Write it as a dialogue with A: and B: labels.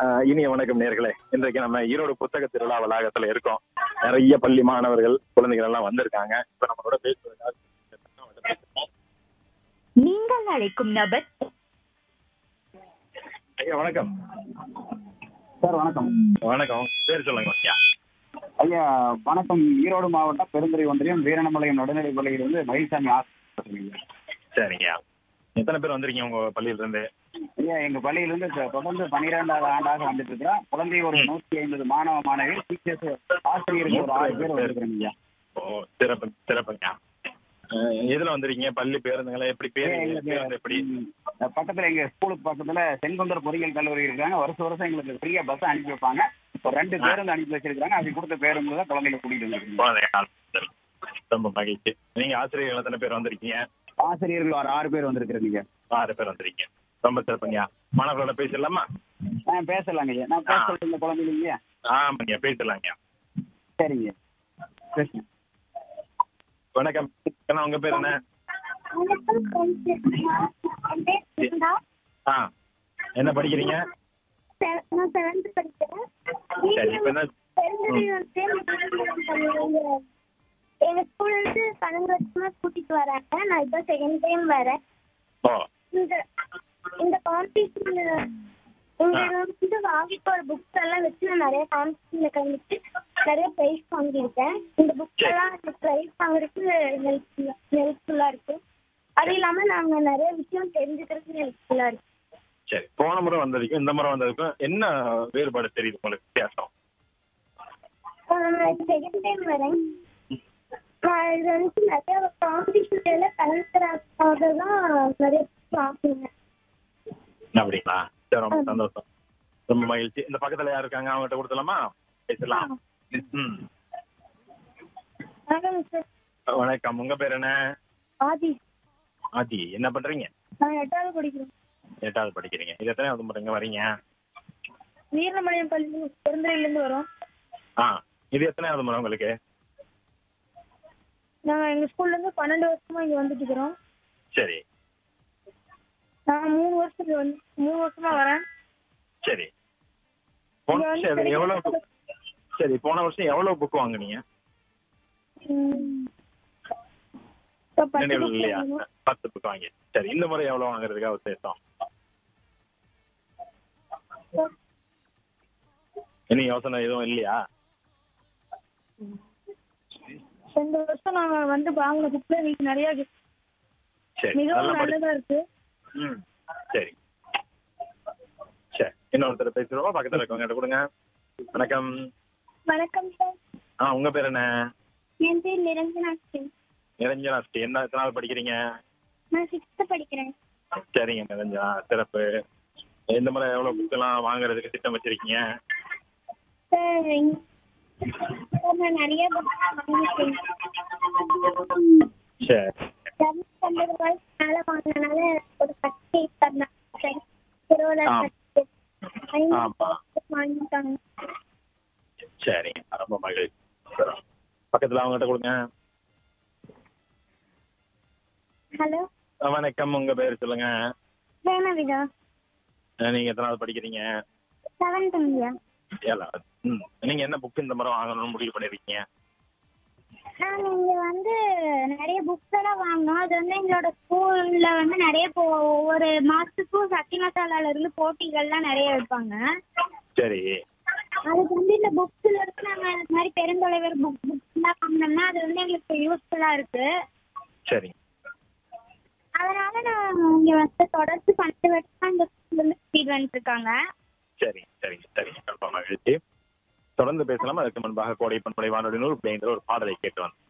A: ஆஹ் இனிய வணக்கம் நேர்களே இன்றைக்கு நம்ம ஈரோடு புத்தக திருவிழா வளாகத்துல இருக்கோம் நிறைய பள்ளி மாணவர்கள் குழந்தைகள் எல்லாம் வந்திருக்காங்க இப்ப நம்மளோட பேசுவதற்காக
B: நீங்கள் அழைக்கும் நபர்
A: ஐயா வணக்கம்
C: சார் வணக்கம்
A: வணக்கம் பேர் சொல்லுங்க ஐயா
C: ஐயா வணக்கம் ஈரோடு மாவட்டம் பெருந்துறை ஒன்றியம் வீரணமலையம் நடுநிலைப் பள்ளியிலிருந்து மயில்சாமி ஆசிரியர்
A: சரிங்க எத்தனை பேர் வந்திருக்கீங்க உங்க பள்ளியில இருந்து
C: ஐயா எங்க பள்ளியிலிருந்து தொ- தொடர்ந்து பன்னிரெண்டாவது ஆண்டாக வந்துட்டு இருக்கிறோம் குழந்தை ஒரு நூத்தி ஐம்பது மாணவ மாணவிகள் டீச்சர்ஸ் ஆசிரியர்கள் ஒரு ஆறு பேர் வந்திருக்கிறோம் ஐயா
A: ஓ சிறப்பு சிறப்புங்க ஆஹ் எதுல வந்திருக்கீங்க பள்ளி பேருந்துங்களா எப்படி பேரு
C: ஐயா, எங்களுக்கு,
A: பேருந்து எப்படி
C: ம், பக்கத்துல எங்க ஸ்கூலுக்கு பக்கத்துல செங்குந்தர் பொறியியல் கல்லூரி இருக்காங்க வருஷம் வருஷம் எங்களுக்கு ஃப்ரீயா பஸ் அனுப்பி வைப்பாங்க இப்போ ரெண்டு பேருந்து அனுப்பி வச்சிருக்காங்க அது கொடுத்த பேருந்து தான் குழந்தைகளை கூட்டிட்டு வந்திருக்கீங்க
A: குழந்தைங்க சரி. ரொம்ப மகிழ்ச்சி நீங்க ஆசிரியர்கள் எத்தனை பேர் வந்திருக்கீங்க
C: ஆசிரியர்கள் ஒரு ஆறு பேர் வந்திருக்கிறீங்க
A: ஆறு பேர் வந்திருக்கீங்க ரொம்ப சிறப்புங்க மாணவர்களோட பேசிடலாமா
C: ஆ பேசலாங்க ஐயா நான் பேச சொல்றேன் குழந்தைங்க ஐயா
A: ஆமாங்க பேசலாங்க
C: சரிங்க பேசுங்க
A: வணக்கம் அண்ணா, உங்க பேர் என்ன
D: வணக்கம் என் பேர் பிருந்தா.
A: ஆ என்ன படிக்கிறீங்க
D: செ- நான் செவன்த் படிக்கிறேன்
A: சரி இப்ப என்ன
D: பெருந்தறி வந்து எங்க- எங்க ஸ்கூல்ல இருந்து பன்னெண்டு வருஷமா கூட்டிட்டு வராங்க நான் இப்போ செகண்ட் டைம் வரேன்
A: ஓ
D: இந்த இந்த காம்படிஷன்ல இங்க வந்து வாங்கிட்டு வர புக்ஸ் எல்லாம் வச்சு நான் நிறைய காம்படிஷன்ல கலந்துட்டு நிறைய ப்ரைஸ் வாங்கியிருக்கேன் இந்த புக்ஸ் எல்லாம் எனக்கு ப்ரைஸ் வாங்குறதுக்கு ஹெல்ப்ஃபுல்லா ஹெல்ப்ஃபுல்லா இருக்கு அது இல்லாம நாங்க நிறைய விஷயம் தெரிஞ்சுக்கிறதுக்கு ஹெல்ப்ஃபுல்லா இருக்கு
A: சரி போன முறை வந்ததுக்கும் இந்த முறை வந்ததுக்கும் என்ன வேறுபாடு தெரியுது உங்களுக்கு வித்தியாசம்
D: நான் செகண்ட் டைம் வரேன் நான் இது வந்து நிறைய காம்படிஷன்ல கலந்துக்கிறதுக்காக தான் நிறைய வாங்கினேன்
A: அப்படிங்களா சரி ரொம்ப சந்தோஷம் ரொம்ப மகிழ்ச்சி இந்த பக்கத்துல யார் இருக்காங்க அவங்ககிட்ட கொடுத்துலாமா பேசலாம் ம்
D: வணக்கம் சார்
A: வணக்கம் உங்க பேர் என்ன
D: ஆதி
A: ஆதி என்ன பண்றீங்க
D: நான் எட்டாவது படிக்கிறேன்
A: எட்டாவது படிக்கிறீங்க இது எத்தனையாவது முறை இங்க வரீங்க
D: வீரமணியம் பள்ளி பெருந்துறையிலேருந்து வரோம்
A: ஆ இது எத்தனையாவது முறை உங்களுக்கு
D: நாங்கள் எங்கள் ஸ்கூல்லேருந்து பன்னெண்டு வருஷமா இங்கே வந்துட்டு இருக்கிறோம்
A: சரி
D: நான் மூணு வருஷத்துக்கு வந்து மூணு வருஷமா வரேன்
A: சரி போன
D: இங்க வந்து
A: சரி எவ்வளவு
D: கிடைக்கிற-
A: சரி போன வருஷம் எவ்வளவு புக் வாங்குனீங்க
D: ம். இப்போ பத்து
A: நினைவு
D: book
A: இல்லையா
D: வாங்கணும்.
A: பத்து புக் வாங்கி சரி இந்த முறை எவ்வளவு வாங்குறதுக்காக உத்தேசம் இனி யோசனை எதுவும் இல்லையா
D: இந்த வருஷம் நாங்கள் வந்து வாங்கின புக்கில் இன்னைக்கு நிறையா இருக்கு.
A: சரி
D: மிகவும்
A: நல்லா படி
D: நல்லதா இருக்கு
A: ம் சரி சரி இன்னொருத்தர் பேசுறோம் பக்கத்துல இருக்கவங்க கிட்ட கொடுங்க வணக்கம்
D: வணக்கம் சார்
A: ஆ உங்க பேர் என்ன
D: என் பேர் நிரஞ்சனா சிங்
A: நிரஞ்சனா ஸ்ரீ என்ன எத்தனாவது படிக்கிறீங்க
D: நான் சிக்ஸ்த்து படிக்கிறேன்
A: சரிங்க நிரஞ்சனா சிறப்பு இந்த முறை எவ்வளவு புக் எல்லாம் வாங்குறதுக்கு திட்டம் வச்சிருக்கீங்க
D: சார் இங்க- சார் நான் நிறைய book வாங்கியிருக்கேன்
A: சரி
D: இரநூத்தம்பது ரூபாய்க்கு மேலே வாங்கினால ஒரு பத்து தரணும் சரி இருபது
A: ஆ.
D: பத்து ஐநூறு
A: ஆமா.
D: வாங்கிட்டாங்க
A: சரிங்க ரொம்ப மகிழ்ச்சி சரி. பக்கத்துல அவங்ககிட்ட கொடுங்க
D: ஹலோ
A: ஆ, வணக்கம் உங்க பேர் சொல்லுங்க
D: வேணவிதா
A: ஆ, நீங்க எத்தனாவது படிக்கிறீங்க
D: செவன்த் இந்தியா
A: ஏழாவது ம் நீங்க என்ன புக் இந்த முறை வாங்கணும்னு முடிவு பண்ணிருக்கீங்க
D: நாங்கள் இங்கே வந்து நிறைய புக்ஸ் எல்லாம் வாங்கினோம் அது வந்து எங்களோட ஸ்கூல்ல வந்து நிறைய போ ஒவ்வொரு மாதத்துக்கும் சக்தி மசாலால இருந்து போட்டிகள்லாம் நிறைய வைப்பாங்க
A: சரி
D: அதுக்கு வந்து இந்த புக்ஸ்ல இருந்து நாங்கள் இந்த மாதிரி பெருந்தொலைவர் புக் புக்ஸ்லாம் வாங்கினோம்னா அது வந்து எங்களுக்கு யூஸ்ஃபுல்லாக இருக்கு
A: சரி
D: அதனால நான் இங்கே வந்து தொடர்ந்து பன்னெண்டு வருஷமா இந்த ஸ்கூல்ல இருந்து கூட்டிட்டு வந்துட்டு இருக்காங்க
A: சரி சரிங்க சரிங்க ரொம்ப மகிழ்ச்சி தொடர்ந்து பேசலாம் அதற்கு முன்பாக கோடை பண்பலை வானொலி நூறு அப்படிங்கிற ஒரு பாடலை கேட்டு வந்து